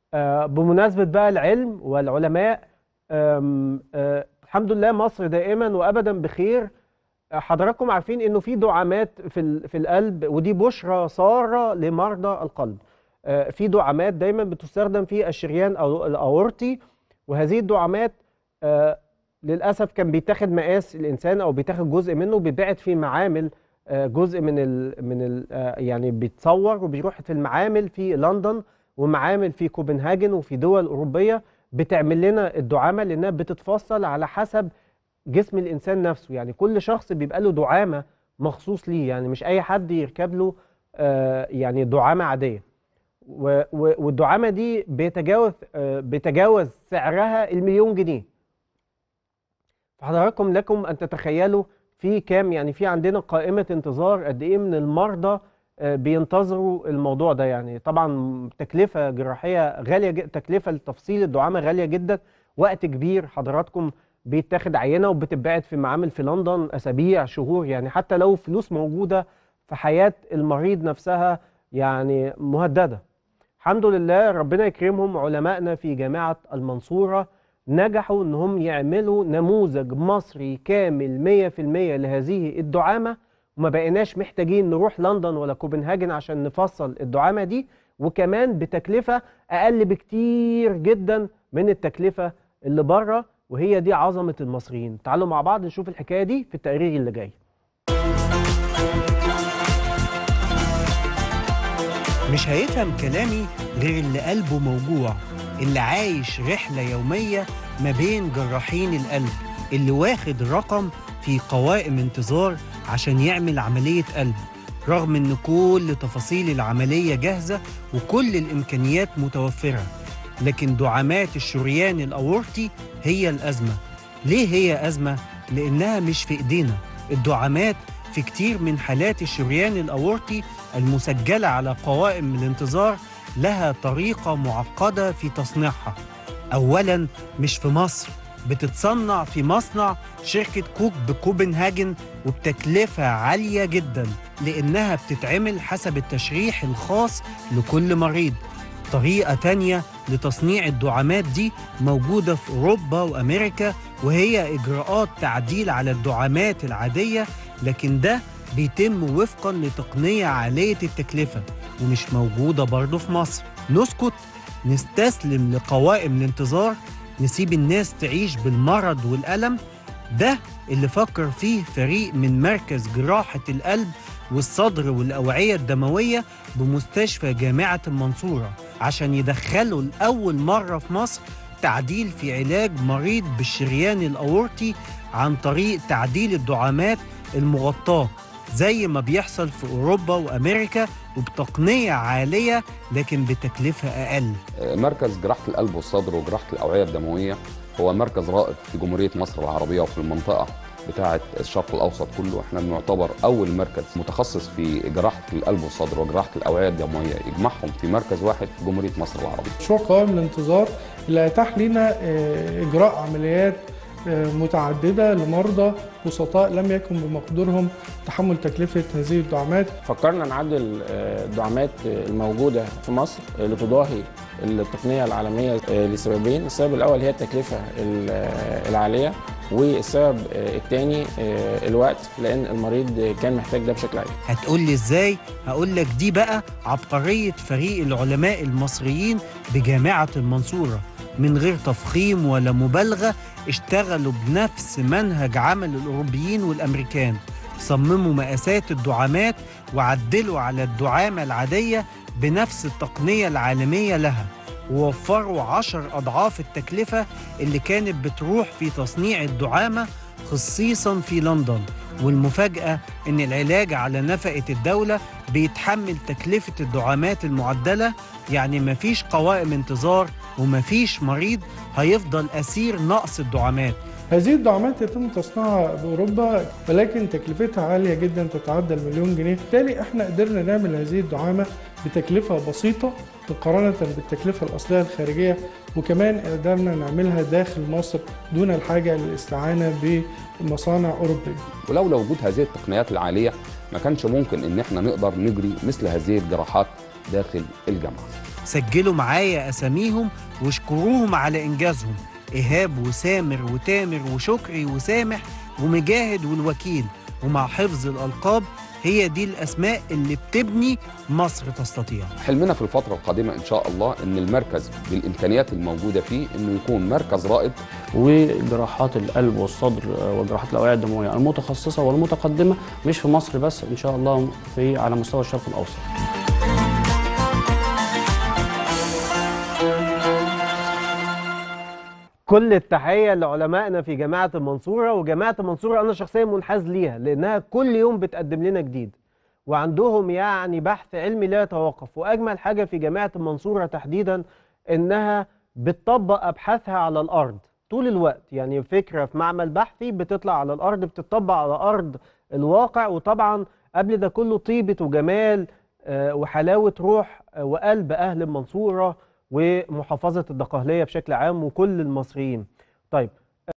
آه، بمناسبة بقى العلم والعلماء آم، آه، الحمد لله مصر دائما وابدا بخير آه، حضراتكم عارفين انه في دعامات في ال- في القلب ودي بشرى ساره لمرضى القلب آه، في دعامات دايما بتستخدم في الشريان او الاورطي وهذه الدعامات آه، للاسف كان بيتاخد مقاس الانسان او بيتاخد جزء منه بيتباعت في معامل آه، جزء من ال من ال آه، يعني بيتصور وبيروح في المعامل في لندن ومعامل في كوبنهاجن وفي دول اوروبيه بتعمل لنا الدعامه لانها بتتفصل على حسب جسم الانسان نفسه يعني كل شخص بيبقى له دعامه مخصوص ليه يعني مش اي حد يركب له آه، يعني دعامه عاديه و- و- والدعامه دي بيتجاوز آه، بيتجاوز سعرها المليون جنيه فحضراتكم لكم ان تتخيلوا في كام يعني في عندنا قائمه انتظار قد ايه من المرضى آه، بينتظروا الموضوع ده يعني طبعا تكلفه جراحيه غاليه جدا تكلفه لتفصيل الدعامه غاليه جدا وقت كبير حضراتكم بيتاخد عينه وبتتبعت في معامل في لندن اسابيع شهور يعني حتى لو فلوس موجوده في حياه المريض نفسها يعني مهدده الحمد لله ربنا يكرمهم علمائنا في جامعه المنصوره نجحوا انهم يعملوا نموذج مصري كامل 100% لهذه الدعامه وما بقيناش محتاجين نروح لندن ولا كوبنهاجن عشان نفصل الدعامه دي وكمان بتكلفه اقل بكتير جدا من التكلفه اللي بره وهي دي عظمه المصريين تعالوا مع بعض نشوف الحكايه دي في التقرير اللي جاي مش هيفهم كلامي غير اللي قلبه موجوع اللي عايش رحلة يومية ما بين جراحين القلب اللي واخد رقم في قوائم انتظار عشان يعمل عملية قلب رغم ان كل تفاصيل العملية جاهزة وكل الامكانيات متوفرة لكن دعامات الشريان الاورطي هي الازمة ليه هي ازمة؟ لانها مش في ايدينا الدعامات في كتير من حالات الشريان الاورطي المسجلة على قوائم الانتظار لها طريقة معقدة في تصنيعها. أولاً مش في مصر بتتصنع في مصنع شركة كوك بكوبنهاجن وبتكلفة عالية جدا لأنها بتتعمل حسب التشريح الخاص لكل مريض. طريقة تانية لتصنيع الدعامات دي موجودة في أوروبا وأمريكا وهي إجراءات تعديل على الدعامات العادية لكن ده بيتم وفقا لتقنية عالية التكلفة ومش موجودة برضه في مصر نسكت نستسلم لقوائم الانتظار نسيب الناس تعيش بالمرض والألم ده اللي فكر فيه فريق من مركز جراحة القلب والصدر والأوعية الدموية بمستشفى جامعة المنصورة عشان يدخلوا لأول مرة في مصر تعديل في علاج مريض بالشريان الأورطي عن طريق تعديل الدعامات المغطاة زي ما بيحصل في أوروبا وأمريكا وبتقنية عالية لكن بتكلفة أقل مركز جراحة القلب والصدر وجراحة الأوعية الدموية هو مركز رائد في جمهورية مصر العربية وفي المنطقة بتاعة الشرق الأوسط كله احنا بنعتبر أول مركز متخصص في جراحة القلب والصدر وجراحة الأوعية الدموية يجمعهم في مركز واحد في جمهورية مصر العربية مشروع قوائم الانتظار اللي اتاح لنا آه، اجراء عمليات آه، متعدده لمرضى بسطاء لم يكن بمقدورهم تحمل تكلفه هذه الدعامات فكرنا نعدل آه، الدعامات آه، الموجودة في مصر آه، لتضاهي التقنية العالمية آه، لسببين السبب الأول هي التكلفة ال- آه، العالية والسبب الثاني الوقت لأن المريض آه، كان محتاج ده بشكل عالي هتقول لي ازاي؟ هقول لك دي بقى عبقرية فريق العلماء المصريين بجامعة المنصورة من غير تفخيم ولا مبالغة اشتغلوا بنفس منهج عمل الأوروبيين والأمريكان صمموا مقاسات الدعامات وعدلوا على الدعامة العادية بنفس التقنية العالمية لها ووفروا عشر أضعاف التكلفة اللي كانت بتروح في تصنيع الدعامة خصيصا في لندن والمفاجأة إن العلاج على نفقة الدولة بيتحمل تكلفة الدعامات المعدلة يعني مفيش قوائم انتظار ومفيش مريض هيفضل أسير نقص الدعامات هذه الدعامات يتم تصنيعها باوروبا ولكن تكلفتها عاليه جدا تتعدى المليون جنيه بالتالي احنا قدرنا نعمل هذه الدعامه بتكلفه بسيطه مقارنه بالتكلفه الاصليه الخارجيه وكمان قدرنا نعملها داخل مصر دون الحاجه للاستعانه بمصانع اوروبيه ولولا وجود هذه التقنيات العالية ما كانش ممكن إن احنا نقدر نجري مثل هذه الجراحات داخل الجامعة سجلوا معايا أساميهم واشكروهم على إنجازهم إيهاب وسامر وتامر وشكري وسامح ومجاهد والوكيل ومع حفظ الألقاب هي دي الأسماء اللي بتبني مصر تستطيع حلمنا في الفترة القادمة إن شاء الله إن المركز بالإمكانيات الموجودة فيه إنه يكون مركز رائد وجراحات القلب والصدر وجراحات الاوعيه الدمويه المتخصصه والمتقدمه مش في مصر بس ان شاء الله في على مستوى الشرق الاوسط كل التحية لعلمائنا في جامعة المنصورة وجامعة المنصورة أنا شخصيا منحاز ليها لأنها كل يوم بتقدم لنا جديد وعندهم يعني بحث علمي لا يتوقف وأجمل حاجة في جامعة المنصورة تحديدا إنها بتطبق أبحاثها على الأرض طول الوقت يعني فكرة في معمل بحثي بتطلع على الأرض بتطبق على أرض الواقع وطبعا قبل ده كله طيبة وجمال آه، وحلاوة روح آه، وقلب أهل المنصورة ومحافظة الدقهلية بشكل عام وكل المصريين طيب